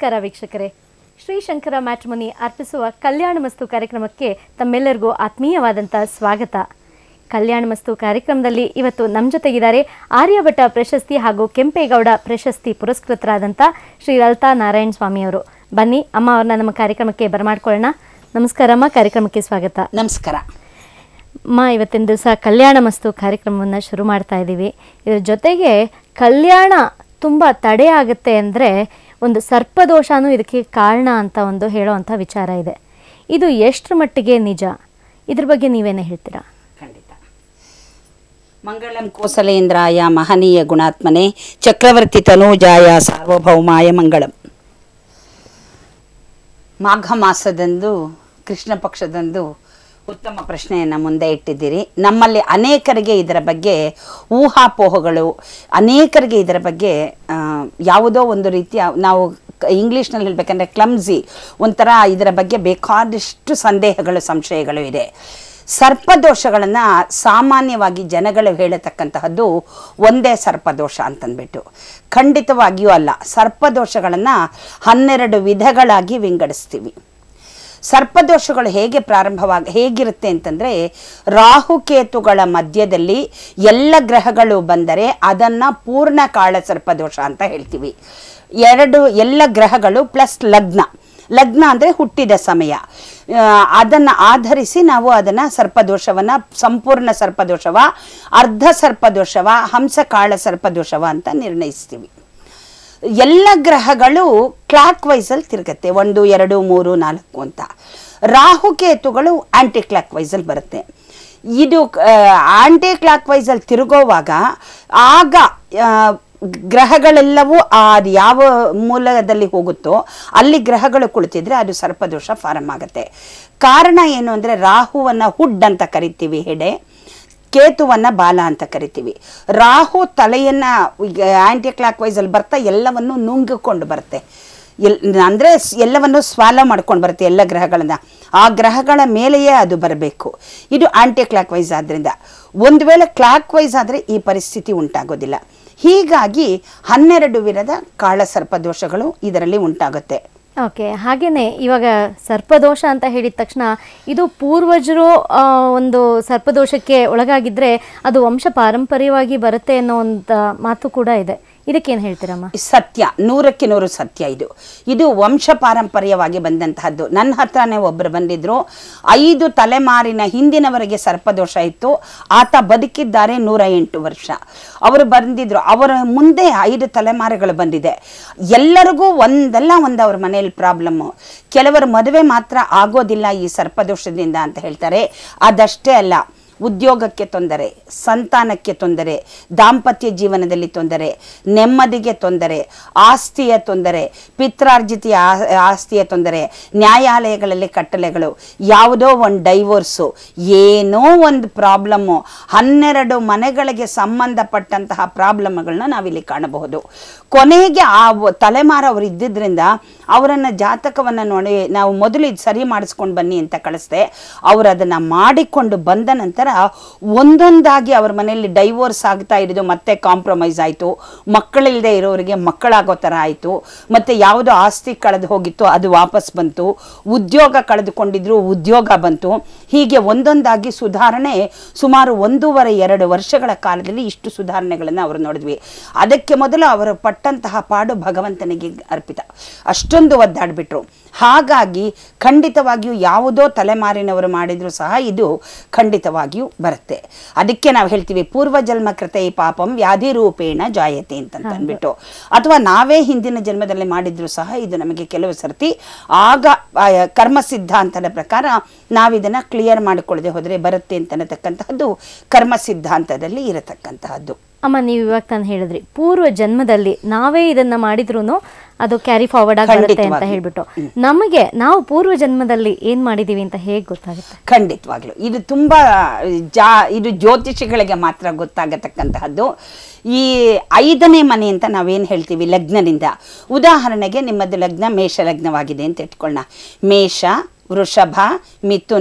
ನಮಸ್ಕಾರ ವೀಕ್ಷಕರೇ ಶ್ರೀಶಂಕರ ಮ್ಯಾಟ್ರಿಮನಿ ಅರ್ಪಿಸುವ ಕಲ್ಯಾಣ ಮಸ್ತು ಕಾರ್ಯಕ್ರಮಕ್ಕೆ ತಮ್ಮೆಲ್ಲರಿಗೂ ಆತ್ಮೀಯವಾದಂಥ ಸ್ವಾಗತ ಕಲ್ಯಾಣ ಮಸ್ತು ಕಾರ್ಯಕ್ರಮದಲ್ಲಿ ಇವತ್ತು ನಮ್ಮ ಜೊತೆಗಿದ್ದಾರೆ ಆರ್ಯಭಟ ಪ್ರಶಸ್ತಿ ಹಾಗೂ ಕೆಂಪೇಗೌಡ ಪ್ರಶಸ್ತಿ ಪುರಸ್ಕೃತರಾದಂಥ ಶ್ರೀ ಲಲಿತಾ ನಾರಾಯಣ ಸ್ವಾಮಿಯವರು ಬನ್ನಿ ಅಮ್ಮ ಅವ್ರನ್ನ ನಮ್ಮ ಕಾರ್ಯಕ್ರಮಕ್ಕೆ ಬರಮಾಡ್ಕೊಳ್ಳೋಣ ನಮಸ್ಕಾರ ಅಮ್ಮ ಕಾರ್ಯಕ್ರಮಕ್ಕೆ ಸ್ವಾಗತ ನಮಸ್ಕಾರ ಅಮ್ಮ ಇವತ್ತಿನ ದಿವಸ ಕಲ್ಯಾಣ ಮಸ್ತು ಕಾರ್ಯಕ್ರಮವನ್ನು ಶುರು ಮಾಡ್ತಾ ಇದ್ದೀವಿ ಇದ್ರ ಜೊತೆಗೆ ಕಲ್ಯಾಣ ತುಂಬ ತಡೆ ಆಗುತ್ತೆ ಅಂದರೆ ಒಂದು ಸರ್ಪದೋಷನೂ ಇದಕ್ಕೆ ಕಾರಣ ಅಂತ ಒಂದು ಹೇಳೋವಂಥ ವಿಚಾರ ಇದೆ ಇದು ಎಷ್ಟರ ಮಟ್ಟಿಗೆ ನಿಜ ಇದ್ರ ಬಗ್ಗೆ ನೀವೇನೇ ಹೇಳ್ತೀರಾ ಖಂಡಿತ ಮಂಗಳಂ ಕೋಸಲೇಂದ್ರಾಯ ಮಹನೀಯ ಗುಣಾತ್ಮನೆ ಚಕ್ರವರ್ತಿ ತನೂಜಾಯ ಸಾರ್ವಭೌಮಾಯ ಮಂಗಳಂ ಮಾಘ ಮಾಸದಂದು ಕೃಷ್ಣ ಪಕ್ಷದಂದು ಉತ್ತಮ ಪ್ರಶ್ನೆಯನ್ನು ಮುಂದೆ ಇಟ್ಟಿದ್ದೀರಿ ನಮ್ಮಲ್ಲಿ ಅನೇಕರಿಗೆ ಇದರ ಬಗ್ಗೆ ಊಹಾಪೋಹಗಳು ಅನೇಕರಿಗೆ ಇದರ ಬಗ್ಗೆ ಆ, ಯಾವುದೋ ಒಂದು ರೀತಿಯ ನಾವು ಇಂಗ್ಲೀಷ್ನಲ್ಲಿ ಹೇಳ್ಬೇಕಂದ್ರೆ ಕ್ಲಮ್ಸಿ ಒಂಥರ ಇದರ ಬಗ್ಗೆ ಬೇಕಾದಷ್ಟು ಸಂದೇಹಗಳು ಸಂಶಯಗಳು ಇದೆ ಸರ್ಪದೋಷಗಳನ್ನು ಸಾಮಾನ್ಯವಾಗಿ ಜನಗಳು ಹೇಳತಕ್ಕಂತಹದ್ದು ಒಂದೇ ಸರ್ಪದೋಷ ಅಂತಂದ್ಬಿಟ್ಟು ಖಂಡಿತವಾಗಿಯೂ ಅಲ್ಲ ಸರ್ಪದೋಷಗಳನ್ನು ಹನ್ನೆರಡು ವಿಧಗಳಾಗಿ ವಿಂಗಡಿಸ್ತೀವಿ ಸರ್ಪದೋಷಗಳು ಹೇಗೆ ಪ್ರಾರಂಭವಾಗಿ ಹೇಗಿರುತ್ತೆ ಅಂತಂದರೆ ರಾಹುಕೇತುಗಳ ಮಧ್ಯದಲ್ಲಿ ಎಲ್ಲ ಗ್ರಹಗಳು ಬಂದರೆ ಅದನ್ನು ಪೂರ್ಣ ಕಾಳ ಸರ್ಪದೋಷ ಅಂತ ಹೇಳ್ತೀವಿ ಎರಡು ಎಲ್ಲ ಗ್ರಹಗಳು ಪ್ಲಸ್ ಲಗ್ನ ಲಗ್ನ ಅಂದರೆ ಹುಟ್ಟಿದ ಸಮಯ ಅದನ್ನು ಆಧರಿಸಿ ನಾವು ಅದನ್ನು ಸರ್ಪದೋಷವನ್ನು ಸಂಪೂರ್ಣ ಸರ್ಪದೋಷವ ಅರ್ಧ ಸರ್ಪದೋಷವ ಹಂಸಕಾಳ ಸರ್ಪದೋಷವ ಅಂತ ನಿರ್ಣಯಿಸ್ತೀವಿ ಎಲ್ಲ ಗ್ರಹಗಳು ಕ್ಲಾಕ್ ವೈಸಲ್ಲಿ ತಿರುಗತ್ತೆ ಒಂದು ಎರಡು ಮೂರು ನಾಲ್ಕು ಅಂತ ರಾಹುಕೇತುಗಳು ಆಂಟಿ ಕ್ಲಾಕ್ ವೈಸಲ್ಲಿ ಬರುತ್ತೆ ಇದು ಆಂಟಿ ಕ್ಲಾಕ್ ವೈಸಲ್ಲಿ ತಿರುಗೋವಾಗ ಆಗ ಆ, ಗ್ರಹಗಳೆಲ್ಲವೂ ಆ ಯಾವ ಮೂಲದಲ್ಲಿ ಹೋಗುತ್ತೋ ಅಲ್ಲಿ ಗ್ರಹಗಳು ಕುಳಿತಿದ್ರೆ ಅದು ಸರ್ಪದೋಷ ಫಾರಮ್ ಆಗುತ್ತೆ ಕಾರಣ ಏನು ಅಂದರೆ ರಾಹುವನ್ನು ಹುಡ್ ಅಂತ ಕರಿತೀವಿ ಹೆಡೆ ಕೇತುವನ್ನ ಬಾಲ ಅಂತ ಕರಿತೀವಿ ರಾಹು ತಲೆಯನ್ನ ಆಂಟಿ ಕ್ಲಾಕ್ ವೈಸಲ್ಲಿ ಬರ್ತಾ ಎಲ್ಲವನ್ನು ನುಂಗಿಕೊಂಡು ಬರುತ್ತೆ ಎಲ್ ಅಂದರೆ ಎಲ್ಲವನ್ನು ಸ್ವಾಲ ಮಾಡ್ಕೊಂಡು ಬರುತ್ತೆ ಎಲ್ಲ ಗ್ರಹಗಳನ್ನ ಆ ಗ್ರಹಗಳ ಮೇಲೆಯೇ ಅದು ಬರಬೇಕು ಇದು ಆಂಟಿ ಕ್ಲಾಕ್ ವೈಸ್ ಆದ್ದರಿಂದ ಒಂದು ವೇಳೆ ಕ್ಲಾಕ್ ವೈಸ್ ಆದರೆ ಈ ಪರಿಸ್ಥಿತಿ ಉಂಟಾಗೋದಿಲ್ಲ ಹೀಗಾಗಿ ಹನ್ನೆರಡು ವಿಧದ ಕಾಳಸರ್ಪ ದೋಷಗಳು ಇದರಲ್ಲಿ ಉಂಟಾಗುತ್ತೆ ಓಕೆ ಹಾಗೇನೆ ಇವಾಗ ಸರ್ಪದೋಷ ಅಂತ ಹೇಳಿದ ತಕ್ಷಣ ಇದು ಪೂರ್ವಜರು ಆ, ಒಂದು ಸರ್ಪದೋಷಕ್ಕೆ ಒಳಗಾಗಿದ್ರೆ ಅದು ವಂಶ ಪಾರಂಪರ್ಯವಾಗಿ ಬರುತ್ತೆ ಅನ್ನೋ ಒಂದು ಮಾತು ಕೂಡ ಇದೆ ಇದಕ್ಕೇನು ಹೇಳ್ತೀರಮ್ಮ ಸತ್ಯ ನೂರಕ್ಕೆ ನೂರು ಸತ್ಯ ಇದು ಇದು ವಂಶ ಪಾರಂಪರ್ಯವಾಗಿ ಬಂದಂತಹದ್ದು ನನ್ನ ಹತ್ರನೇ ಒಬ್ಬರು ಬಂದಿದ್ರು ಐದು ತಲೆಮಾರಿನ ಹಿಂದಿನವರೆಗೆ ಸರ್ಪದೋಷ ಇತ್ತು ಆತ ಬದುಕಿದ್ದಾರೆ ನೂರ ಎಂಟು ವರ್ಷ ಅವರು ಬಂದಿದ್ರು ಅವರ ಮುಂದೆ ಐದು ತಲೆಮಾರುಗಳು ಬಂದಿದೆ ಎಲ್ಲರಿಗೂ ಒಂದಲ್ಲ ಒಂದು ಅವ್ರ ಮನೆಯಲ್ಲಿ ಪ್ರಾಬ್ಲಮ್ಮು ಕೆಲವರು ಮದುವೆ ಮಾತ್ರ ಆಗೋದಿಲ್ಲ ಈ ಸರ್ಪದೋಷದಿಂದ ಅಂತ ಹೇಳ್ತಾರೆ ಅದಷ್ಟೇ ಅಲ್ಲ ಉದ್ಯೋಗಕ್ಕೆ ತೊಂದರೆ ಸಂತಾನಕ್ಕೆ ತೊಂದರೆ ದಾಂಪತ್ಯ ಜೀವನದಲ್ಲಿ ತೊಂದರೆ ನೆಮ್ಮದಿಗೆ ತೊಂದರೆ ಆಸ್ತಿಯ ತೊಂದರೆ ಪಿತ್ರಾರ್ಜಿತ ಆ- ಆಸ್ತಿಯ ತೊಂದರೆ ನ್ಯಾಯಾಲಯಗಳಲ್ಲಿ ಕಟ್ಟಲೆಗಳು ಯಾವುದೋ ಒಂದು ಡೈವೋರ್ಸು ಏನೋ ಒಂದು ಪ್ರಾಬ್ಲಮ್ಮು ಹನ್ನೆರಡು ಮನೆಗಳಿಗೆ ಸಂಬಂಧಪಟ್ಟಂತಹ ಪ್ರಾಬ್ಲಮ್ಗಳನ್ನ ನಾವಿಲ್ಲಿ ಕಾಣಬಹುದು ಕೊನೆಗೆ ಆ ವ- ತಲೆಮಾರು ಅವರು ಇದ್ದಿದ್ರಿಂದ ಅವರನ್ನು ಜಾತಕವನ್ನು ನೋಡಿ ನಾವು ಮೊದಲು ಇದು ಸರಿ ಮಾಡಿಸ್ಕೊಂಡು ಬನ್ನಿ ಅಂತ ಕಳಿಸ್ದೆ ಅವರು ಅದನ್ನು ಮಾಡಿಕೊಂಡು ಬಂದ ನಂತರ ಒಂದೊಂದಾಗಿ ಅವ್ರ ಮನೆಯಲ್ಲಿ ಡೈವೋರ್ಸ್ ಆಗ್ತಾ ಇರೋದು ಮತ್ತೆ ಕಾಂಪ್ರಮೈಸ್ ಆಯಿತು ಮಕ್ಕಳಿಲ್ಲದೆ ಇರೋರಿಗೆ ಮಕ್ಕಳಾಗೋ ಥರ ಆಯಿತು ಮತ್ತು ಯಾವುದೋ ಆಸ್ತಿ ಕಳೆದು ಹೋಗಿತ್ತು ಅದು ವಾಪಸ್ ಬಂತು ಉದ್ಯೋಗ ಕಳೆದುಕೊಂಡಿದ್ರು ಉದ್ಯೋಗ ಬಂತು ಹೀಗೆ ಒಂದೊಂದಾಗಿ ಸುಧಾರಣೆ ಸುಮಾರು ಒಂದೂವರೆ ಎರಡು ವರ್ಷಗಳ ಕಾಲದಲ್ಲಿ ಇಷ್ಟು ಸುಧಾರಣೆಗಳನ್ನು ಅವರು ನೋಡಿದ್ವಿ ಅದಕ್ಕೆ ಮೊದಲು ಅವರು ಪಟ್ಟಂತಹ ಪಾಡು ಭಗವಂತನಿಗೆ ಅರ್ಪಿತ ಅಷ್ಟೊಂದು ಒದ್ದಾಡ್ಬಿಟ್ರು ಹಾಗಾಗಿ ಖಂಡಿತವಾಗಿಯೂ ಯಾವುದೋ ತಲೆಮಾರಿನವರು ಮಾಡಿದ್ರು ಸಹ ಇದು ಖಂಡಿತವಾಗಿಯೂ ಬರುತ್ತೆ ಅದಕ್ಕೆ ನಾವು ಹೇಳ್ತೀವಿ ಪೂರ್ವಜನ್ಮ ಕೃತೈ ಪಾಪಂ ವ್ಯಾಧಿ ರೂಪೇಣ ಜಾಯತೆ ಅಂತ ಅಂದ್ಬಿಟ್ಟು ಅಥವಾ ನಾವೇ ಹಿಂದಿನ ಜನ್ಮದಲ್ಲಿ ಮಾಡಿದ್ರು ಸಹ ಇದು ನಮಗೆ ಕೆಲವು ಸರ್ತಿ ಆಗ ಆ, ಕರ್ಮ ಸಿದ್ಧಾಂತದ ಪ್ರಕಾರ ನಾವಿದನ್ನ ಕ್ಲಿಯರ್ ಮಾಡಿಕೊಳ್ಳದೆ ಹೋದರೆ ಬರುತ್ತೆ ಅಂತ ಅನ್ನತಕ್ಕಂತಹದ್ದು ಕರ್ಮ ಸಿದ್ಧಾಂತದಲ್ಲಿ ಇರತಕ್ಕಂತಹದ್ದು ಅಮ್ಮ ನೀವು ಇವಾಗ ತಾನು ಹೇಳಿದ್ರಿ ಪೂರ್ವ ಜನ್ಮದಲ್ಲಿ ನಾವೇ ಇದನ್ನ ಮಾಡಿದ್ರು ಅದು ಕ್ಯಾರಿ ಫಾರ್ವರ್ಡ್ ಆಗಿ ಬರುತ್ತೆ ಅಂತ ಖಂಡಿತವಾಗಿ. ಹೇಳ್ಬಿಟ್ಟು ನಮಗೆ ನಾವು ಪೂರ್ವ ಜನ್ಮದಲ್ಲಿ ಏನ್ ಮಾಡಿದೀವಿ ಅಂತ ಹೇಗೆ ಗೊತ್ತಾಗುತ್ತೆ ಖಂಡಿತವಾಗ್ಲು ಇದು ತುಂಬ ಜಾ ಇದು ಜ್ಯೋತಿಷಿಗಳಿಗೆ ಮಾತ್ರ ಗೊತ್ತಾಗತಕ್ಕಂತಹದ್ದು ಈ ಐದನೇ ಮನೆ ಅಂತ ನಾವೇನು ಹೇಳ್ತೀವಿ ಲಗ್ನದಿಂದ ಉದಾಹರಣೆಗೆ ನಿಮ್ಮದು ಲಗ್ನ ಮೇಷ ಲಗ್ನವಾಗಿದೆ ಅಂತ ಇಟ್ಕೊಳ್ಳೋಣ ಮೇಷ ವೃಷಭ ಮಿಥುನ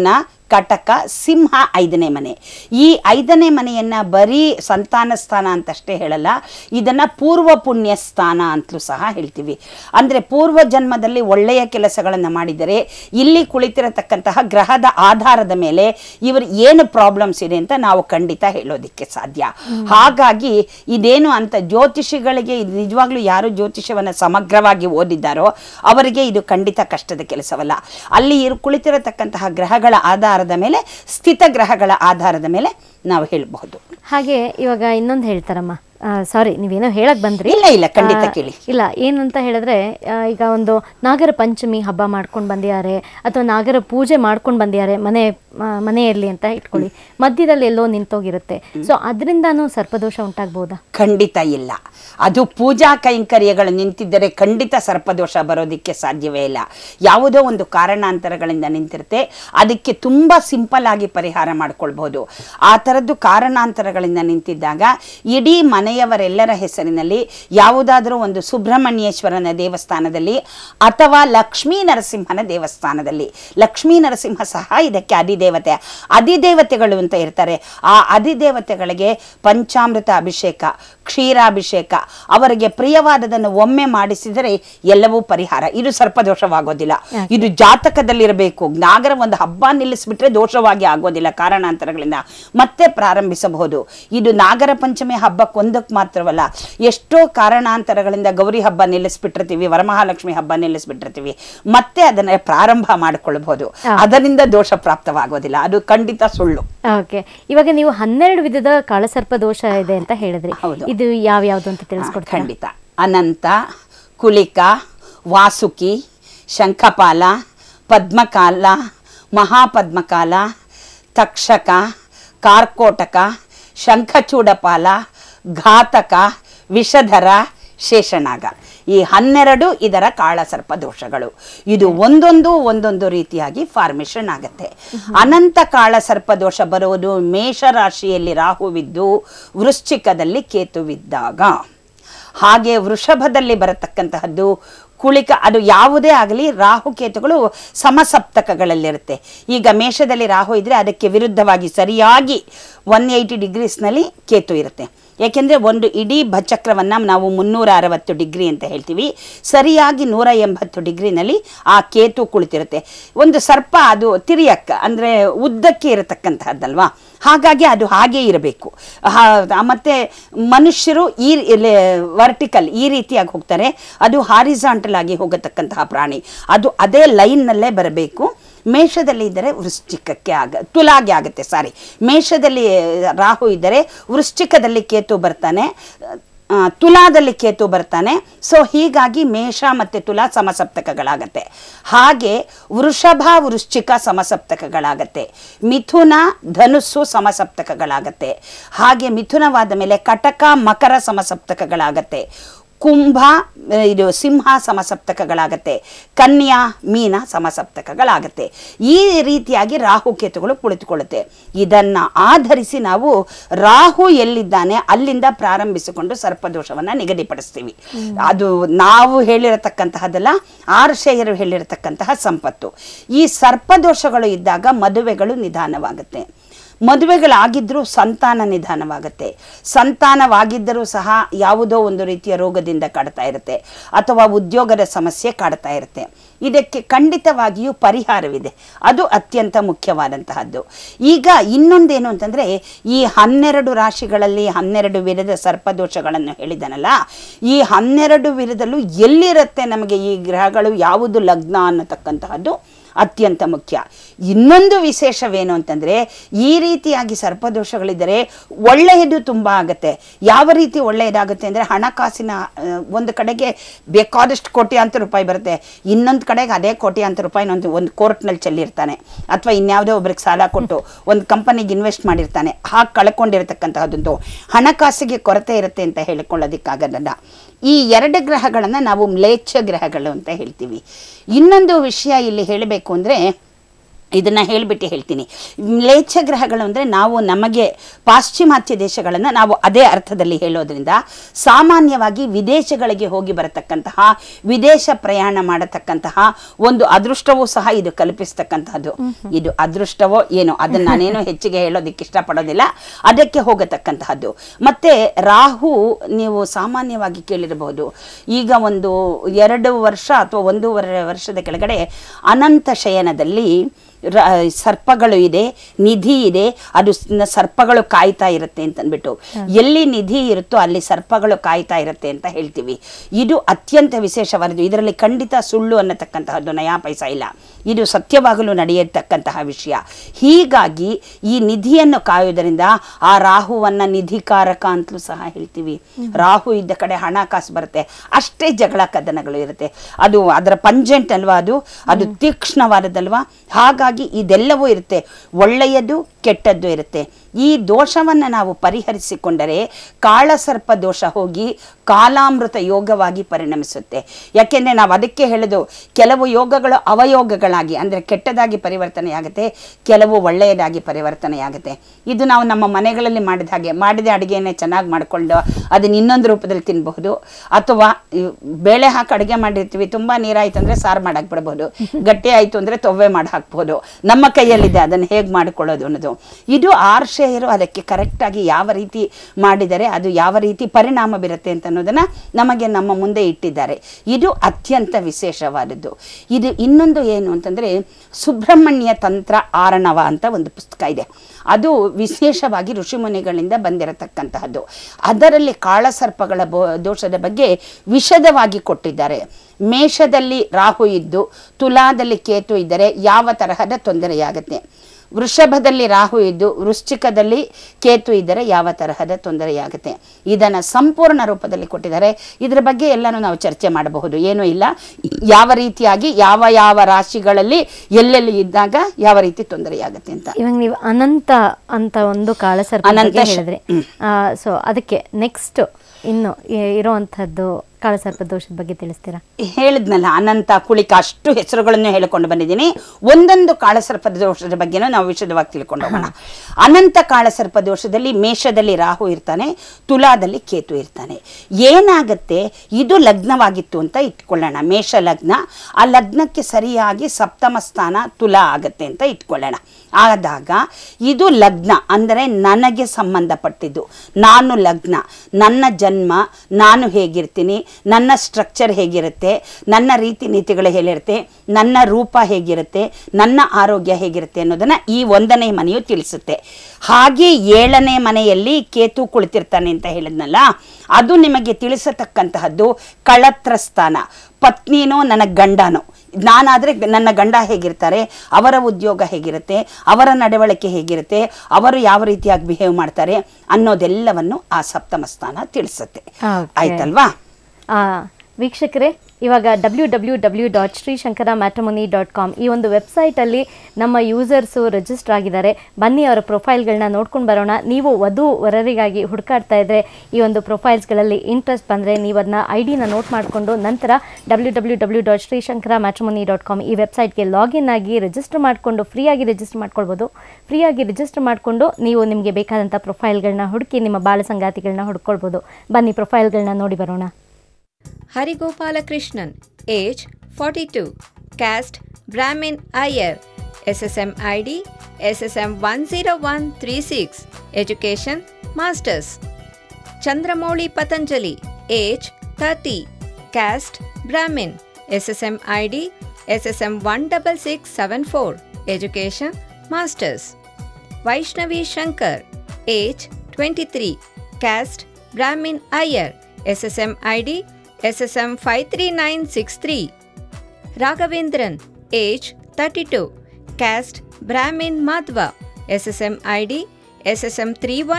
ಕಟಕ ಸಿಂಹ ಐದನೇ ಮನೆ ಈ ಐದನೇ ಮನೆಯನ್ನ ಬರೀ ಸಂತಾನ ಸ್ಥಾನ ಅಂತಷ್ಟೇ ಹೇಳಲ್ಲ ಇದನ್ನ ಪೂರ್ವ ಪುಣ್ಯ ಸ್ಥಾನ ಅಂತಲೂ ಸಹ ಹೇಳ್ತೀವಿ ಅಂದ್ರೆ ಪೂರ್ವ ಜನ್ಮದಲ್ಲಿ ಒಳ್ಳೆಯ ಕೆಲಸಗಳನ್ನು ಮಾಡಿದರೆ ಇಲ್ಲಿ ಕುಳಿತಿರತಕ್ಕಂತಹ ಗ್ರಹದ ಆಧಾರದ ಮೇಲೆ ಇವರು ಏನು ಪ್ರಾಬ್ಲಮ್ಸ್ ಇದೆ ಅಂತ ನಾವು ಖಂಡಿತ ಹೇಳೋದಿಕ್ಕೆ ಸಾಧ್ಯ ಹಾಗಾಗಿ ಇದೇನು ಅಂತ ಜ್ಯೋತಿಷಿಗಳಿಗೆ ಇದು ನಿಜವಾಗ್ಲೂ ಯಾರು ಜ್ಯೋತಿಷವನ್ನ ಸಮಗ್ರವಾಗಿ ಓದಿದ್ದಾರೋ ಅವರಿಗೆ ಇದು ಖಂಡಿತ ಕಷ್ಟದ ಕೆಲಸವಲ್ಲ ಅಲ್ಲಿ ಇರು ಕುಳಿತಿರತಕ್ಕಂತಹ ಗ್ರಹಗಳ ಆಧಾರದ ಮೇಲೆ ಸ್ಥಿತ ಗ್ರಹಗಳ ಆಧಾರದ ಮೇಲೆ ನಾವು ಹೇಳಬಹುದು ಹಾಗೆ ಇವಾಗ ಇನ್ನೊಂದು ಹೇಳ್ತಾರಮ್ಮ ಸಾರಿ ನೀವೇನೋ ಹೇಳಕ್ ಬಂದ್ರಿ ಇಲ್ಲ ಇಲ್ಲ ಖಂಡಿತ ಆ, ಕೇಳಿ ಇಲ್ಲ ಏನಂತ ಹೇಳಿದ್ರೆ ಆ, ಈಗ ಒಂದು ನಾಗರ ಪಂಚಮಿ ಹಬ್ಬ ಮಾಡ್ಕೊಂಡು ಬಂದಿದ್ದಾರೆ ಅಥವಾ ನಾಗರ ಪೂಜೆ ಮಾಡ್ಕೊಂಡು ಬಂದಿದ್ದಾರೆ ಮನೆ ಆ, ಮನೆಯಲ್ಲಿ ಅಂತ ಇಟ್ಕೊಳ್ಳಿ ಮಧ್ಯದಲ್ಲಿ ಎಲ್ಲೋ ನಿಂತೋಗಿರುತ್ತೆ ಸೊ ಅದರಿಂದನೂ ಸರ್ಪದೋಷ ಉಂಟಾಗ್ಬೋದಾ ಖಂಡಿತ ಇಲ್ಲ ಅದು ಪೂಜಾ ಕೈಂಕರ್ಯಗಳು ನಿಂತಿದ್ದರೆ ಖಂಡಿತ ಸರ್ಪದೋಷ ಬರೋದಕ್ಕೆ ಸಾಧ್ಯವೇ ಇಲ್ಲ ಯಾವುದೋ ಒಂದು ಕಾರಣಾಂತರಗಳಿಂದ ನಿಂತಿರುತ್ತೆ ಅದಕ್ಕೆ ತುಂಬ ಸಿಂಪಲ್ ಆಗಿ ಪರಿಹಾರ ಮಾಡ್ಕೊಳ್ಬಹುದು ಆ ಥರದ್ದು ಕಾರಣಾಂತರಗಳಿಂದ ನಿಂತಿದ್ದಾಗ ಇಡೀ ಮನೆಯವರೆಲ್ಲರ ಹೆಸರಿನಲ್ಲಿ ಯಾವುದಾದರೂ ಒಂದು ಸುಬ್ರಹ್ಮಣ್ಯೇಶ್ವರನ ದೇವಸ್ಥಾನದಲ್ಲಿ ಅಥವಾ ಲಕ್ಷ್ಮೀ ನರಸಿಂಹನ ದೇವಸ್ಥಾನದಲ್ಲಿ ಲಕ್ಷ್ಮೀ ನರಸಿಂಹ ಸಹ ಇದಕ್ಕೆ ಅಧಿದೇವತೆ ಅಧಿದೇವತೆಗಳು ಅಂತ ಇರ್ತಾರೆ ಆ ಅಧಿದೇವತೆಗಳಿಗೆ ಪಂಚಾಮೃತ ಅಭಿಷೇಕ ಕ್ಷೀರಾಭಿಷೇಕ ಅವರಿಗೆ ಪ್ರಿಯವಾದದನ್ನು ಒಮ್ಮೆ ಮಾಡಿಸಿದರೆ ಎಲ್ಲವೂ ಪರಿಹಾರ ಇದು ಸರ್ಪದೋಷವಾಗೋದಿಲ್ಲ ಇದು ಜಾತಕದಲ್ಲಿರಬೇಕು ನಾಗರ ಒಂದು ಹಬ್ಬ ನಿಲ್ಲಿಸ್ಬಿಟ್ರೆ ದೋಷವಾಗಿ ಆಗೋದಿಲ್ಲ ಕಾರಣಾಂತರಗಳಿಂದ ಮತ್ತೆ ಪ್ರಾರಂಭಿಸಬಹುದು ಇದು ನಾಗರ ಪಂಚಮಿ ಹಬ್ಬಕ್ಕೊಂದಕ್ಕೆ ಮಾತ್ರವಲ್ಲ ಎಷ್ಟೋ ಕಾರಣಾಂತರಗಳಿಂದ ಗೌರಿ ಹಬ್ಬ ನಿಲ್ಲಿಸ್ಬಿಟ್ಟಿರ್ತೀವಿ ವರಮಹಾಲಕ್ಷ್ಮಿ ಹಬ್ಬ ನಿಲ್ಲಿಸ್ಬಿಟ್ಟಿರ್ತೀವಿ ಮತ್ತೆ ಅದನ್ನ ಪ್ರಾರಂಭ ಮಾಡಿಕೊಳ್ಬಹುದು ಅದರಿಂದ ದೋಷ ಪ್ರಾಪ್ತವಾಗೋದಿಲ್ಲ ಅದು ಖಂಡಿತ ಸುಳ್ಳು ಓಕೆ ಇವಾಗ ನೀವು ಹನ್ನೆರಡು ವಿಧದ ಕಾಳಸರ್ಪ ದೋಷ ಇದೆ ಅಂತ ಹೇಳಿದ್ರಿ ಹೌದು. ಇದು ಯಾವ ಯಾವ್ದು ಅಂತ ತಿಳಿಸ್ಕೊಡ್ತೀರಾ ಖಂಡಿತ ಅನಂತ ಕುಲಿಕ ವಾಸುಕಿ ಶಂಖಪಾಲ ಪದ್ಮಕಾಲ ಮಹಾಪದ್ಮಕಾಲ ತಕ್ಷಕ ಕಾರ್ಕೋಟಕ ಶಂಖಚೂಡಪಾಲ ಘಾತಕ ವಿಷಧರ ಶೇಷನಾಗ ಈ ಹನ್ನೆರಡು ಇದರ ಕಾಳಸರ್ಪ ದೋಷಗಳು ಇದು ಒಂದೊಂದು ಒಂದೊಂದು ರೀತಿಯಾಗಿ ಫಾರ್ಮೇಷನ್ ಆಗುತ್ತೆ ಅನಂತ ಕಾಳಸರ್ಪ ದೋಷ ಬರುವುದು ಮೇಷರಾಶಿಯಲ್ಲಿ ರಾಹುವಿದ್ದು ವೃಶ್ಚಿಕದಲ್ಲಿ ಕೇತುವಿದ್ದಾಗ ಹಾಗೆ ವೃಷಭದಲ್ಲಿ ಬರತಕ್ಕಂತಹದ್ದು ಕುಳಿಕ ಅದು ಯಾವುದೇ ಆಗಲಿ ರಾಹುಕೇತುಗಳು ಸಮಸಪ್ತಕಗಳಲ್ಲಿರುತ್ತೆ ಈಗ ಮೇಷದಲ್ಲಿ ರಾಹು ಇದ್ರೆ ಅದಕ್ಕೆ ವಿರುದ್ಧವಾಗಿ ಸರಿಯಾಗಿ ಒನ್ ಏಯ್ಟಿ ಡಿಗ್ರೀಸ್ನಲ್ಲಿ ಕೇತು ಇರುತ್ತೆ ಯಾಕೆಂದರೆ ಒಂದು ಇಡೀ ಭಚಕ್ರವನ್ನು ನಾವು ಮುನ್ನೂರ ಅರವತ್ತು ಡಿಗ್ರಿ ಅಂತ ಹೇಳ್ತೀವಿ ಸರಿಯಾಗಿ ನೂರ ಎಂಬತ್ತು ಡಿಗ್ರಿನಲ್ಲಿ ಆ ಕೇತು ಕುಳಿತಿರುತ್ತೆ ಒಂದು ಸರ್ಪ ಅದು ತಿರಿಯಕ್ಕ ಅಂದರೆ ಉದ್ದಕ್ಕೆ ಇರತಕ್ಕಂತಹದ್ದಲ್ವಾ ಹಾಗಾಗಿ ಅದು ಹಾಗೇ ಇರಬೇಕು ಮತ್ತು ಮನುಷ್ಯರು ಈ ವರ್ಟಿಕಲ್ ಈ ರೀತಿಯಾಗಿ ಹೋಗ್ತಾರೆ ಅದು ಹಾರಿಸಾಂಟಲ್ ಆಗಿ ಹೋಗತಕ್ಕಂತಹ ಪ್ರಾಣಿ ಅದು ಅದೇ ಲೈನ್ನಲ್ಲೇ ಬರಬೇಕು ಮೇಷದಲ್ಲಿ ಇದ್ದರೆ ವೃಶ್ಚಿಕಕ್ಕೆ ಆಗ ತುಲಾಗೆ ಆಗುತ್ತೆ ಸಾರಿ ಮೇಷದಲ್ಲಿ ರಾಹು ಇದ್ದರೆ ವೃಶ್ಚಿಕದಲ್ಲಿ ಕೇತು ಬರ್ತಾನೆ ಆ, ತುಲಾದಲ್ಲಿ ಕೇತು ಬರ್ತಾನೆ ಸೊ ಹೀಗಾಗಿ ಮೇಷ ಮತ್ತು ತುಲಾ ಸಮಸಪ್ತಕಗಳಾಗತ್ತೆ ಹಾಗೆ ವೃಷಭ ವೃಶ್ಚಿಕ ಸಮಸಪ್ತಕಗಳಾಗತ್ತೆ ಮಿಥುನ ಧನುಸ್ಸು ಸಮಸಪ್ತಕಗಳಾಗತ್ತೆ ಹಾಗೆ ಮಿಥುನವಾದ ಮೇಲೆ ಕಟಕ ಮಕರ ಸಮಸಪ್ತಕಗಳಾಗತ್ತೆ ಕುಂಭ ಆ, ಇದು ಸಿಂಹ ಸಮಸಪ್ತಕಗಳಾಗತ್ತೆ ಕನ್ಯಾ ಮೀನ ಸಮಸಪ್ತಕಗಳಾಗತ್ತೆ ಈ ರೀತಿಯಾಗಿ ರಾಹುಕೇತುಗಳು ಕುಳಿತುಕೊಳ್ಳುತ್ತೆ ಇದನ್ನ ಆಧರಿಸಿ ನಾವು ರಾಹು ಎಲ್ಲಿದ್ದಾನೆ ಅಲ್ಲಿಂದ ಪ್ರಾರಂಭಿಸಿಕೊಂಡು ಸರ್ಪದೋಷವನ್ನ ನಿಗದಿಪಡಿಸ್ತೀವಿ ಅದು ನಾವು ಹೇಳಿರತಕ್ಕಂತಹದ್ದಲ್ಲ ಆರ್ಷೆಯರು ಹೇಳಿರತಕ್ಕಂತಹ ಸಂಪತ್ತು ಈ ಸರ್ಪದೋಷಗಳು ಇದ್ದಾಗ ಮದುವೆಗಳು ನಿಧಾನವಾಗುತ್ತೆ ಮದುವೆಗಳಾಗಿದ್ದರೂ ಸಂತಾನ ನಿಧಾನವಾಗುತ್ತೆ ಸಂತಾನವಾಗಿದ್ದರೂ ಸಹ ಯಾವುದೋ ಒಂದು ರೀತಿಯ ರೋಗದಿಂದ ಕಾಡ್ತಾ ಇರುತ್ತೆ ಅಥವಾ ಉದ್ಯೋಗದ ಸಮಸ್ಯೆ ಕಾಡ್ತಾ ಇರುತ್ತೆ ಇದಕ್ಕೆ ಖಂಡಿತವಾಗಿಯೂ ಪರಿಹಾರವಿದೆ ಅದು ಅತ್ಯಂತ ಮುಖ್ಯವಾದಂತಹದ್ದು ಈಗ ಇನ್ನೊಂದೇನು ಅಂತಂದರೆ ಈ ಹನ್ನೆರಡು ರಾಶಿಗಳಲ್ಲಿ ಹನ್ನೆರಡು ವಿಧದ ಸರ್ಪದೋಷಗಳನ್ನು ಹೇಳಿದನಲ್ಲ ಈ ಹನ್ನೆರಡು ವಿಧದಲ್ಲೂ ಎಲ್ಲಿರುತ್ತೆ ನಮಗೆ ಈ ಗ್ರಹಗಳು ಯಾವುದು ಲಗ್ನ ಅನ್ನತಕ್ಕಂತಹದ್ದು ಅತ್ಯಂತ ಮುಖ್ಯ ಇನ್ನೊಂದು ವಿಶೇಷವೇನು ಅಂತಂದರೆ ಈ ರೀತಿಯಾಗಿ ಸರ್ಪದೋಷಗಳಿದ್ದರೆ ಒಳ್ಳೆಯದು ತುಂಬ ಆಗುತ್ತೆ ಯಾವ ರೀತಿ ಒಳ್ಳೆಯದಾಗುತ್ತೆ ಅಂದರೆ ಹಣಕಾಸಿನ ಆ, ಒಂದು ಕಡೆಗೆ ಬೇಕಾದಷ್ಟು ಕೋಟ್ಯಾಂತರ ರೂಪಾಯಿ ಬರುತ್ತೆ ಇನ್ನೊಂದು ಕಡೆಗೆ ಅದೇ ಕೋಟ್ಯಾಂತರ ರೂಪಾಯಿ ಒಂದು ಒಂದು ಕೋರ್ಟ್ನಲ್ಲಿ ಚೆಲ್ಲಿರ್ತಾನೆ ಅಥವಾ ಇನ್ಯಾವುದೋ ಒಬ್ರಿಗೆ ಸಾಲ ಕೊಟ್ಟು ಒಂದು ಕಂಪನಿಗೆ ಇನ್ವೆಸ್ಟ್ ಮಾಡಿರ್ತಾನೆ ಹಾಗೆ ಕಳ್ಕೊಂಡಿರತಕ್ಕಂತಹದ್ದು ಹಣಕಾಸಿಗೆ ಕೊರತೆ ಇರುತ್ತೆ ಅಂತ ಹೇಳಿಕೊಳ್ಳೋದಕ್ಕಾಗಲ್ಲ ಈ ಎರಡು ಗ್ರಹಗಳನ್ನು ನಾವು ಮ್ಲೇಚ್ಛ ಗ್ರಹಗಳು ಅಂತ ಹೇಳ್ತೀವಿ ಇನ್ನೊಂದು ವಿಷಯ ಇಲ್ಲಿ ಹೇಳಬೇಕು ಅಂದರೆ ಇದನ್ನ ಹೇಳ್ಬಿಟ್ಟು ಹೇಳ್ತೀನಿ ಮ್ಲೇಚ್ಛ ಗ್ರಹಗಳು ಅಂದರೆ ನಾವು ನಮಗೆ ಪಾಶ್ಚಿಮಾತ್ಯ ದೇಶಗಳನ್ನು ನಾವು ಅದೇ ಅರ್ಥದಲ್ಲಿ ಹೇಳೋದ್ರಿಂದ ಸಾಮಾನ್ಯವಾಗಿ ವಿದೇಶಗಳಿಗೆ ಹೋಗಿ ಬರತಕ್ಕಂತಹ ವಿದೇಶ ಪ್ರಯಾಣ ಮಾಡತಕ್ಕಂತಹ ಒಂದು ಅದೃಷ್ಟವೂ ಸಹ ಇದು ಕಲ್ಪಿಸ್ತಕ್ಕಂತಹದ್ದು ಇದು ಅದೃಷ್ಟವೋ ಏನೋ ಅದನ್ನ ನಾನೇನು ಹೆಚ್ಚಿಗೆ ಹೇಳೋದಕ್ಕೆ ಇಷ್ಟಪಡೋದಿಲ್ಲ ಅದಕ್ಕೆ ಹೋಗತಕ್ಕಂತಹದ್ದು ಮತ್ತೆ ರಾಹು ನೀವು ಸಾಮಾನ್ಯವಾಗಿ ಕೇಳಿರಬಹುದು ಈಗ ಒಂದು ಎರಡು ವರ್ಷ ಅಥವಾ ಒಂದೂವರೆ ವರ್ಷದ ಕೆಳಗಡೆ ಅನಂತ ಶಯನದಲ್ಲಿ ರ- ಸರ್ಪಗಳು ಇದೆ ನಿಧಿ ಇದೆ ಅದು ಸ್- ಸರ್ಪಗಳು ಕಾಯ್ತಾ ಇರುತ್ತೆ ಅಂತಂದ್ಬಿಟ್ಟು ಎಲ್ಲಿ ನಿಧಿ ಇರುತ್ತೋ ಅಲ್ಲಿ ಸರ್ಪಗಳು ಕಾಯ್ತಾ ಇರುತ್ತೆ ಅಂತ ಹೇಳ್ತೀವಿ ಇದು ಅತ್ಯಂತ ವಿಶೇಷವಾದದ್ದು ಇದರಲ್ಲಿ ಖಂಡಿತ ಸುಳ್ಳು ಅನ್ನತಕ್ಕಂತಹದ್ದು ನಯಾ ಪೈಸಾ ಇಲ್ಲ ಇದು ಸತ್ಯವಾಗಲು ನಡೆಯತಕ್ಕಂತಹ ವಿಷಯ ಹೀಗಾಗಿ ಈ ನಿಧಿಯನ್ನು ಕಾಯುವುದರಿಂದ ಆ ರಾಹುವನ್ನ ನಿಧಿಕಾರಕ ಅಂತಲೂ ಸಹ ಹೇಳ್ತೀವಿ ರಾಹು ಇದ್ದ ಕಡೆ ಹಣಕಾಸು ಬರುತ್ತೆ ಅಷ್ಟೇ ಜಗಳ ಕದನಗಳು ಇರುತ್ತೆ ಅದು ಅದರ ಪಂಜೆಂಟ್ ಅಲ್ವಾ ಅದು ಅದು ತೀಕ್ಷ್ಣವಾದದಲ್ವಾ ಹಾಗಾಗಿ ಇದೆಲ್ಲವೂ ಇರುತ್ತೆ ಒಳ್ಳೆಯದು ಕೆಟ್ಟದ್ದು ಇರುತ್ತೆ ಈ ದೋಷವನ್ನು ನಾವು ಪರಿಹರಿಸಿಕೊಂಡರೆ ಕಾಳಸರ್ಪ ದೋಷ ಹೋಗಿ ಕಾಲಾಮೃತ ಯೋಗವಾಗಿ ಪರಿಣಮಿಸುತ್ತೆ ಯಾಕೆಂದರೆ ನಾವು ಅದಕ್ಕೆ ಹೇಳೋದು ಕೆಲವು ಯೋಗಗಳು ಅವಯೋಗಗಳಾಗಿ ಅಂದರೆ ಕೆಟ್ಟದಾಗಿ ಪರಿವರ್ತನೆಯಾಗುತ್ತೆ ಕೆಲವು ಒಳ್ಳೆಯದಾಗಿ ಪರಿವರ್ತನೆಯಾಗುತ್ತೆ ಇದು ನಾವು ನಮ್ಮ ಮನೆಗಳಲ್ಲಿ ಮಾಡಿದ ಹಾಗೆ ಮಾಡಿದ ಅಡುಗೆಯನ್ನೇ ಚೆನ್ನಾಗಿ ಮಾಡಿಕೊಂಡು ಅದನ್ನ ಇನ್ನೊಂದು ರೂಪದಲ್ಲಿ ತಿನ್ನಬಹುದು ಅಥವಾ ಈ ಬೇಳೆ ಹಾಕಿ ಅಡುಗೆ ಮಾಡಿರ್ತೀವಿ ತುಂಬ ನೀರಾಯ್ತು ಅಂದರೆ ಸಾರು ಮಾಡಕ್ಕೆ ಬಿಡ್ಬೋದು ಗಟ್ಟಿ ಆಯಿತು ಅಂದರೆ ತೊವ್ವೆ ಮಾಡಿ ಹಾಕ್ಬೋದು ನಮ್ಮ ಕೈಯಲ್ಲಿದೆ ಅದನ್ನು ಹೇಗೆ ಮಾಡಿಕೊಳ್ಳೋದು ಅನ್ನೋದು ಇದು ಆರ್ಷೆಯರು ಅದಕ್ಕೆ ಕರೆಕ್ಟಾಗಿ ಯಾವ ರೀತಿ ಮಾಡಿದರೆ ಅದು ಯಾವ ರೀತಿ ಪರಿಣಾಮ ಬೀರುತ್ತೆ ಅಂತ ಅನ್ನೋದನ್ನು ನಮಗೆ ನಮ್ಮ ಮುಂದೆ ಇಟ್ಟಿದ್ದಾರೆ ಇದು ಅತ್ಯಂತ ವಿಶೇಷವಾದದ್ದು ಇದು ಇನ್ನೊಂದು ಏನು ಅಂತಂದರೆ ಸುಬ್ರಹ್ಮಣ್ಯ ತಂತ್ರ ಆರಣವ ಅಂತ ಒಂದು ಪುಸ್ತಕ ಇದೆ ಅದು ವಿಶೇಷವಾಗಿ ಋಷಿಮುನಿಗಳಿಂದ ಬಂದಿರತಕ್ಕಂತಹದ್ದು ಅದರಲ್ಲಿ ಕಾಳಸರ್ಪಗಳ ಬೋ ದೋಷದ ಬಗ್ಗೆ ವಿಶದವಾಗಿ ಕೊಟ್ಟಿದ್ದಾರೆ ಮೇಷದಲ್ಲಿ ರಾಹು ಇದ್ದು ತುಲಾದಲ್ಲಿ ಕೇತು ಇದ್ದರೆ ಯಾವ ತರಹದ ತೊಂದರೆಯಾಗುತ್ತೆ ವೃಷಭದಲ್ಲಿ ರಾಹು ಇದ್ದು ವೃಶ್ಚಿಕದಲ್ಲಿ ಕೇತು ಇದ್ದರೆ ಯಾವ ತರಹದ ತೊಂದರೆಯಾಗುತ್ತೆ ಇದನ್ನು ಸಂಪೂರ್ಣ ರೂಪದಲ್ಲಿ ಕೊಟ್ಟಿದ್ದಾರೆ ಇದರ ಬಗ್ಗೆ ಎಲ್ಲನೂ ನಾವು ಚರ್ಚೆ ಮಾಡಬಹುದು ಏನೂ ಇಲ್ಲ ಯಾವ ರೀತಿಯಾಗಿ ಯಾವ ಯಾವ ರಾಶಿಗಳಲ್ಲಿ ಎಲ್ಲೆಲ್ಲಿ ಇದ್ದಾಗ ಯಾವ ರೀತಿ ತೊಂದರೆಯಾಗುತ್ತೆ ಅಂತ ಇವಾಗ ನೀವು ಅನಂತ ಅಂತ ಒಂದು ಕಾಳಸರ್ಪ ಅನಂತ ಬಗ್ಗೆ ಶ- ಹೇಳಿದ್ರಿ ಸೊ ಅದಕ್ಕೆ ನೆಕ್ಸ್ಟ್ ಇನ್ನು ಇ- ಇರೋವಂಥದ್ದು ಕಾಳಸರ್ಪ ದೋಷದ ಬಗ್ಗೆ ತಿಳಿಸ್ತೀರಾ ಹೇಳಿದ್ನಲ್ಲ ಅನಂತ ಕುಳಿಕ ಅಷ್ಟು ಹೆಸರುಗಳನ್ನು ಹೇಳಿಕೊಂಡು ಬಂದಿದ್ದೀನಿ ಒಂದೊಂದು ಕಾಳಸರ್ಪ ದೋಷದ ಬಗ್ಗೆನೂ ನಾವು ವಿಶದವಾಗಿ ತಿಳ್ಕೊಂಡು ಹೋಗೋಣ ಅನಂತ ಕಾಳಸರ್ಪ ದೋಷದಲ್ಲಿ ಮೇಷದಲ್ಲಿ ರಾಹು ಇರ್ತಾನೆ ತುಲಾದಲ್ಲಿ ಕೇತು ಇರ್ತಾನೆ ಏನಾಗತ್ತೆ ಇದು ಲಗ್ನವಾಗಿತ್ತು ಅಂತ ಇಟ್ಕೊಳ್ಳೋಣ ಮೇಷ ಲಗ್ನ ಆ ಲಗ್ನಕ್ಕೆ ಸರಿಯಾಗಿ ಸಪ್ತಮ ಸ್ಥಾನ ತುಲಾ ಆಗತ್ತೆ ಅಂತ ಇಟ್ಕೊಳ್ಳೋಣ ಆದಾಗ ಇದು ಲಗ್ನ ಅಂದರೆ ನನಗೆ ಸಂಬಂಧಪಟ್ಟಿದ್ದು ನಾನು ಲಗ್ನ ನನ್ನ ಜನ್ಮ ನಾನು ಹೇಗಿರ್ತೀನಿ ನನ್ನ ಸ್ಟ್ರಕ್ಚರ್ ಹೇಗಿರುತ್ತೆ ನನ್ನ ರೀತಿ ನೀತಿಗಳು ಹೇಗಿರುತ್ತೆ ನನ್ನ ರೂಪ ಹೇಗಿರುತ್ತೆ ನನ್ನ ಆರೋಗ್ಯ ಹೇಗಿರುತ್ತೆ ಅನ್ನೋದನ್ನು ಈ ಒಂದನೇ ಮನೆಯು ತಿಳಿಸುತ್ತೆ ಹಾಗೆ ಏಳನೇ ಮನೆಯಲ್ಲಿ ಕೇತು ಕುಳಿತಿರ್ತಾನೆ ಅಂತ ಹೇಳಿದ್ನಲ್ಲ ಅದು ನಿಮಗೆ ತಿಳಿಸತಕ್ಕಂತಹದ್ದು ಕಳತ್ರ ಸ್ಥಾನ ಪತ್ನಿನೋ ನನ್ನ ಗಂಡನೋ ನಾನಾದರೆ ನನ್ನ ಗಂಡ ಹೇಗಿರ್ತಾರೆ ಅವರ ಉದ್ಯೋಗ ಹೇಗಿರುತ್ತೆ ಅವರ ನಡವಳಿಕೆ ಹೇಗಿರುತ್ತೆ ಅವರು ಯಾವ ರೀತಿಯಾಗಿ ಬಿಹೇವ್ ಮಾಡ್ತಾರೆ ಅನ್ನೋದೆಲ್ಲವನ್ನು ಆ ಸಪ್ತಮ ಸ್ಥಾನ ತಿಳಿಸುತ್ತೆ Okay. ಆಯ್ತಲ್ವಾ ಆ, ವೀಕ್ಷಕರೇ ಇವಾಗ W W W dot Srishankara matrimony dot com ಈ ಒಂದು ವೆಬ್ಸೈಟಲ್ಲಿ ನಮ್ಮ ಯೂಸರ್ಸು ರಿಜಿಸ್ಟರ್ ಆಗಿದ್ದಾರೆ ಬನ್ನಿ ಅವರ ಪ್ರೊಫೈಲ್ಗಳನ್ನ ನೋಡ್ಕೊಂಡು ಬರೋಣ ನೀವು ವಧು ವರರಿಗಾಗಿ ಹುಡುಕಾಡ್ತಾ ಇದ್ದರೆ ಈ ಒಂದು ಪ್ರೊಫೈಲ್ಸ್ಗಳಲ್ಲಿ ಇಂಟ್ರೆಸ್ಟ್ ಬಂದರೆ ನೀವು ಅದನ್ನ ಐ ಡಿನ ನೋಟ್ ಮಾಡಿಕೊಂಡು ನಂತರ W W W dot Srishankara matrimony dot com ಈ ವೆಬ್ಸೈಟ್ಗೆ ಲಾಗಿನ್ ಆಗಿ ರಿಜಿಸ್ಟರ್ ಮಾಡಿಕೊಂಡು ಫ್ರೀಯಾಗಿ ರಿಜಿಸ್ಟರ್ ಮಾಡ್ಕೊಳ್ಬೋದು ಫ್ರೀಯಾಗಿ ರಿಜಿಸ್ಟರ್ ಮಾಡಿಕೊಂಡು ನೀವು ನಿಮಗೆ ಬೇಕಾದಂಥ ಪ್ರೊಫೈಲ್ಗಳನ್ನ ಹುಡುಕಿ ನಿಮ್ಮ ಬಾಳ ಸಂಗಾತಿಗಳನ್ನ ಹುಡ್ಕೊಳ್ಬೋದು ಬನ್ನಿ ಪ್ರೊಫೈಲ್ಗಳನ್ನ ನೋಡಿ ಬರೋಣ Harigopalakrishnan, age 42, caste Brahmin Iyer, SSM ID SSM 10136, education Masters. Chandramouli Patanjali, age 30, caste Brahmin, SSM ID SSM 16674, education Masters. Vaishnavi Shankar, age 23, caste Brahmin Iyer, SSM ID SSM 53963. Raghavendran, age 32, caste Brahmin Madhva, SSM ID SSM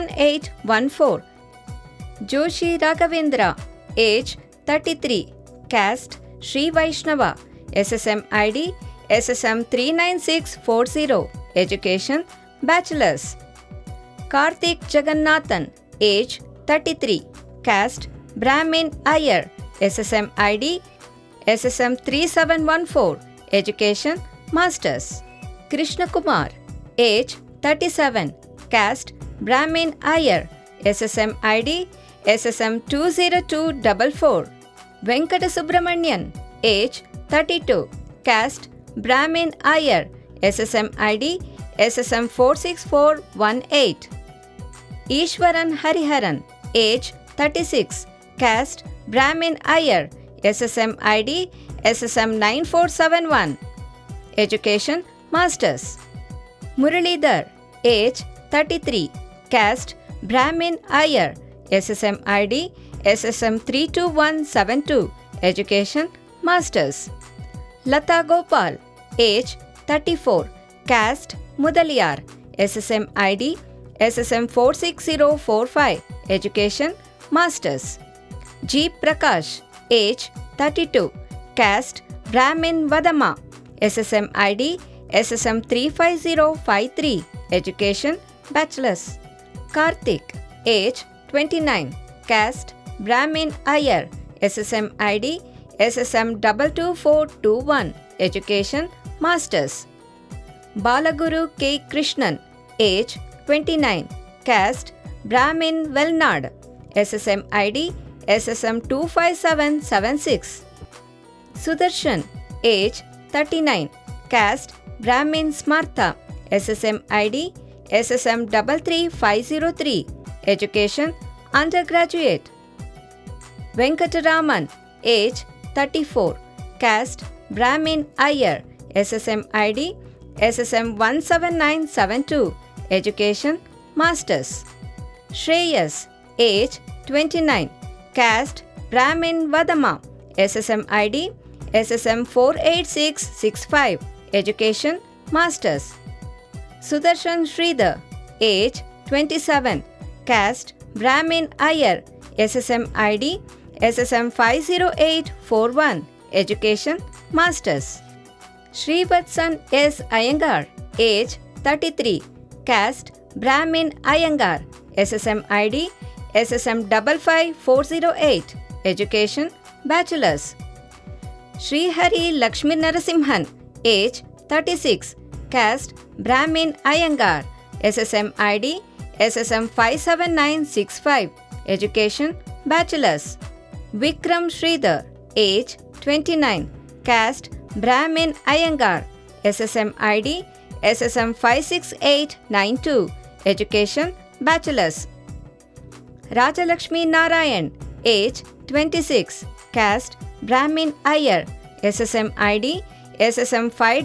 31814. Joshi Raghavendra, age 33, caste Sri Vaishnava, SSM ID SSM 39640, education Bachelors. Karthik Jagannathan, age 33, caste Brahmin Iyer, SSM ID SSM 3714, education Masters. Krishna Kumar, age 37, caste Brahmin Iyer, SSM ID SSM 20244. Venkata Subramanian, age 32, caste Brahmin Iyer, SSM ID SSM 46418. Ishwaran Hariharan, age 36, caste Brahmin Iyer, SSM ID SSM 9471. Education Masters. Muralidhar, age 33, caste Brahmin Iyer, SSM ID SSM 32172, Education Masters. Lata Gopal, age 34, caste Mudaliyar, SSM ID SSM 46045, Education Masters. G. Prakash, age 32, caste Brahmin Vadama, SSM ID SSM 35053, Education Bachelor's. Karthik, age 29, caste Brahmin Iyer, SSM ID SSM 22421, Education Masters. Balaguru K. Krishnan, age 29, caste Brahmin Velnad, SSM ID SSM 25776. Sudarshan, age 39, caste Brahmin Smartha, SSM ID SSM 33503, Education Undergraduate. Venkataraman, age 34, caste Brahmin Iyer, SSM ID SSM 17972, Education Masters. Shreyas, age 29, caste Brahmin Vadama, SSM ID SSM 48665, Education Masters. Sudarshan Sridhar, age 27, caste Brahmin Iyer, SSM ID SSM 50841, Education Masters. Srivatsan S. Iyengar, age 33, caste Brahmin Iyengar, SSM ID SSM 55408, Education Bachelor's. Sri Hari Lakshmi Narasimhan, age 36, caste Brahmin Iyengar, SSM ID SSM 57965, Education Bachelor's. Vikram Sridhar, age 29, caste Brahmin Iyengar, SSM ID SSM 56892, Education Bachelor's. Rajalakshmi Narayan, age 26, caste Brahmin Iyer, SSM ID SSM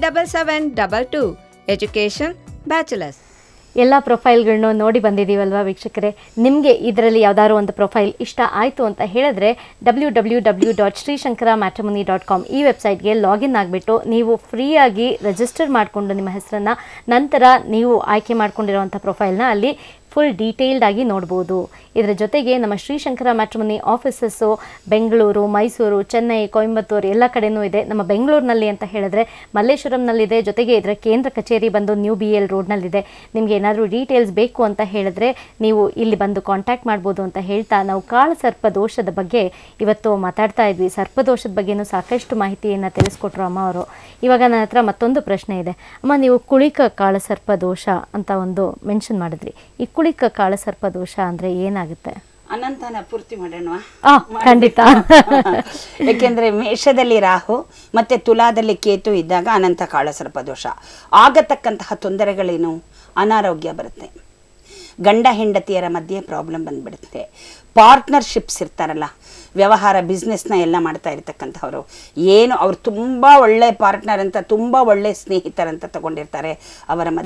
57722, Education Bachelor's. ಎಲ್ಲ ಪ್ರೊಫೈಲ್ಗಳನ್ನೂ ನೋಡಿ ಬಂದಿದ್ದೀವಲ್ವಾ ವೀಕ್ಷಕರೇ ನಿಮಗೆ ಇದರಲ್ಲಿ ಯಾವ್ದಾದ್ರು ಒಂದು profile ಇಷ್ಟ ಆಯಿತು ಅಂತ ಹೇಳಿದ್ರೆ W W W dot Srishankara matrimony dot com ಈ ವೆಬ್ಸೈಟ್ಗೆ ಲಾಗಿನ್ ಆಗಿಬಿಟ್ಟು ನೀವು ಫ್ರೀಯಾಗಿ ರಿಜಿಸ್ಟರ್ ಮಾಡಿಕೊಂಡು ನಿಮ್ಮ ಹೆಸರನ್ನು ನಂತರ ನೀವು ಆಯ್ಕೆ ಮಾಡ್ಕೊಂಡಿರುವಂಥ ಪ್ರೊಫೈಲ್ನ ಅಲ್ಲಿ ಫುಲ್ ಡೀಟೇಲ್ಡ್ ಆಗಿ ನೋಡ್ಬೋದು ಇದರ ಜೊತೆಗೆ ನಮ್ಮ ಶ್ರೀಶಂಕರ ಮ್ಯಾಟ್ರಿಮನಿ ಆಫೀಸಸ್ಸು ಬೆಂಗಳೂರು ಮೈಸೂರು ಚೆನ್ನೈ ಕೊಯಂಬತ್ತೂರು ಎಲ್ಲ ಕಡೆನೂ ಇದೆ ನಮ್ಮ ಬೆಂಗಳೂರಿನಲ್ಲಿ ಅಂತ ಹೇಳಿದ್ರೆ ಮಲ್ಲೇಶ್ವರಂನಲ್ಲಿದೆ ಜೊತೆಗೆ ಇದರ ಕೇಂದ್ರ ಕಚೇರಿ ಬಂದು ನ್ಯೂ ಬಿ ಎಲ್ ರೋಡ್ನಲ್ಲಿದೆ ನಿಮಗೆ ಏನಾದರೂ ಡೀಟೇಲ್ಸ್ ಬೇಕು ಅಂತ ಹೇಳಿದ್ರೆ ನೀವು ಇಲ್ಲಿ ಬಂದು ಕಾಂಟ್ಯಾಕ್ಟ್ ಮಾಡ್ಬೋದು ಅಂತ ಹೇಳ್ತಾ ನಾವು ಕಾಳಸರ್ಪ ದೋಷದ ಬಗ್ಗೆ ಇವತ್ತು ಮಾತಾಡ್ತಾ ಇದ್ವಿ ಸರ್ಪದೋಷದ ಬಗ್ಗೆನೂ ಸಾಕಷ್ಟು ಮಾಹಿತಿಯನ್ನು ತಿಳಿಸ್ಕೊಟ್ರು ಅಮ್ಮ ಅವರು ಇವಾಗ ನನ್ನ ಹತ್ರ ಮತ್ತೊಂದು ಪ್ರಶ್ನೆ ಇದೆ ಅಮ್ಮ ನೀವು ಕುಳಿಕ ಕಾಳಸರ್ಪ ದೋಷ ಅಂತ ಒಂದು ಮೆನ್ಷನ್ ಮಾಡಿದ್ರಿ ಈ ಕುಳಿಕ ಕಾಳಸರ್ಪ ದೋಷ ಅಂದರೆ ಏನಾಗುತ್ತೆ ಅನಂತನ ಪೂರ್ತಿ ಮಾಡೋಣ ಆ, ಖಂಡಿತ ಏಕೆಂದ್ರೆ ಮೇಷದಲ್ಲಿ ರಾಹು ಮತ್ತೆ ತುಲಾದಲ್ಲಿ ಕೇತು ಇದ್ದಾಗ ಅನಂತ ಕಾಳಸರ್ಪ ದೋಷ ಆಗತಕ್ಕಂತಹ ತೊಂದರೆಗಳೇನು ಅನಾರೋಗ್ಯ ಬರುತ್ತೆ ಗಂಡ ಹೆಂಡತಿಯರ ಮಧ್ಯೆ ಪ್ರಾಬ್ಲಮ್ ಬಂದ್ಬಿಡುತ್ತೆ ಪಾರ್ಟ್ನರ್ಶಿಪ್ಸ್ ಇರ್ತಾರಲ್ಲ ವ್ಯವಹಾರ ಬಿಸ್ನೆಸ್ನ ಎಲ್ಲ ಮಾಡ್ತಾ ಇರ್ತಕ್ಕಂಥವ್ರು ಏನು ಅವ್ರು ತುಂಬ ಒಳ್ಳೆ ಪಾರ್ಟ್ನರ್ ಅಂತ ತುಂಬ ಒಳ್ಳೆ ಸ್ನೇಹಿತರಂತ ತಗೊಂಡಿರ್ತಾರೆ ಅವರ ಮಧ್ಯೆ